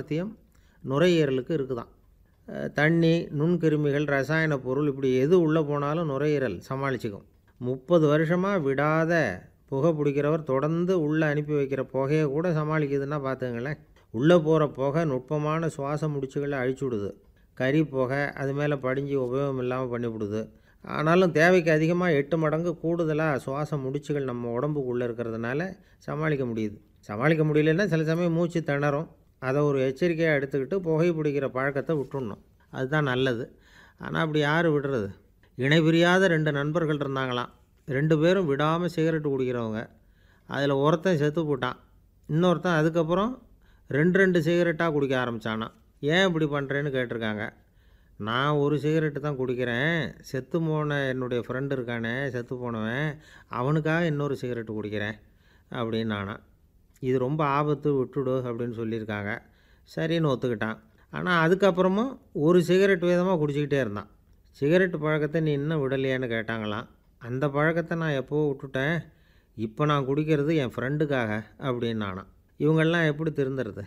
சாமர்த்தியம் நுரையீரலுக்கு இருக்குதாம் அஹ் தண்ணி நுண்கிருமிகள் ரசாயன பொருள் இப்படி எது உள்ளே போனாலும் நுரையீரல் சமாளிச்சுக்கும் முப்பது வருஷமாக விடாத புகை பிடிக்கிறவர் தொடர்ந்து உள்ளே அனுப்பி வைக்கிற புகையை கூட சமாளிக்குதுன்னா பார்த்துங்களேன் உள்ளே போகிற புகை நுட்பமான சுவாச முடிச்சுகளை அழிச்சு விடுது கறி புகை அது மேலே படிஞ்சு உபயோகம் இல்லாமல் பண்ணிவிடுது ஆனாலும் தேவைக்கு அதிகமாக எட்டு மடங்கு கூடுதலாக சுவாச முடிச்சுகள் நம்ம உடம்புக்குள்ளே இருக்கிறதுனால சமாளிக்க முடியுது சமாளிக்க முடியலன்னா சில சமயம் மூச்சு திணறும் அதை ஒரு எச்சரிக்கையாக எடுத்துக்கிட்டு புகை பிடிக்கிற பழக்கத்தை விட்டுடணும் அதுதான் நல்லது ஆனால் அப்படி யார் விடுறது இணை பிரியாத ரெண்டு நண்பர்கள் இருந்தாங்களாம் ரெண்டு பேரும் விடாமல் சிகரெட் குடிக்கிறவங்க அதில் ஒருத்தன் செத்து போட்டான் இன்னொருத்தன் அதுக்கப்புறம் ரெண்டு ரெண்டு சிகரெட்டாக குடிக்க ஆரம்பித்தானான் ஏன் இப்படி பண்ணுறேன்னு கேட்டிருக்காங்க நான் ஒரு சிகரெட்டு தான் குடிக்கிறேன் செத்து போன என்னுடைய ஃப்ரெண்டு இருக்கானே செத்து போனவன் அவனுக்காக இன்னொரு சிகரெட்டு குடிக்கிறேன் அப்படின்னு நானான் இது ரொம்ப ஆபத்து விட்டுடு அப்படின்னு சொல்லியிருக்காங்க சரின்னு ஒத்துக்கிட்டான் ஆனால் அதுக்கப்புறமும் ஒரு சிகரெட் வீதமாக குடிச்சிக்கிட்டே இருந்தான் சிகரெட் பழக்கத்தை நீ இன்னும் விடலையான்னு கேட்டாங்களாம் அந்த பழக்கத்தை நான் எப்போவோ விட்டுட்டேன் இப்போ நான் குடிக்கிறது என் ஃப்ரெண்டுக்காக அப்படின்னு நானான் இவங்கெல்லாம் எப்படி திருந்துறது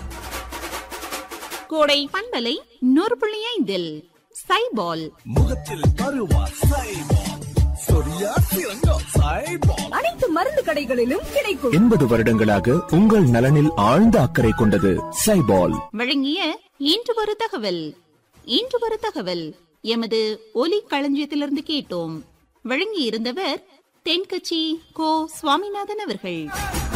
கோடை பண்பலை நூறு புள்ளி ஐந்தில் சைபால் முகத்தில் பருவா சைபால் சொரியா சிறங்கா சைபால் அனைத்து மருந்து கடைகளிலும் கிடைக்கும் எண்பது வருடங்களாக உங்கள் நலனில் ஆழ்ந்த அக்கறை கொண்டது சைபால் வழங்கிய இன்று ஒரு தகவல் இன்று ஒரு தகவல் எமது ஒலி களஞ்சியத்திலிருந்து கேட்டோம் வழங்கி இருந்தவர் தென்கட்சி கோ சுவாமிநாதன் அவர்கள்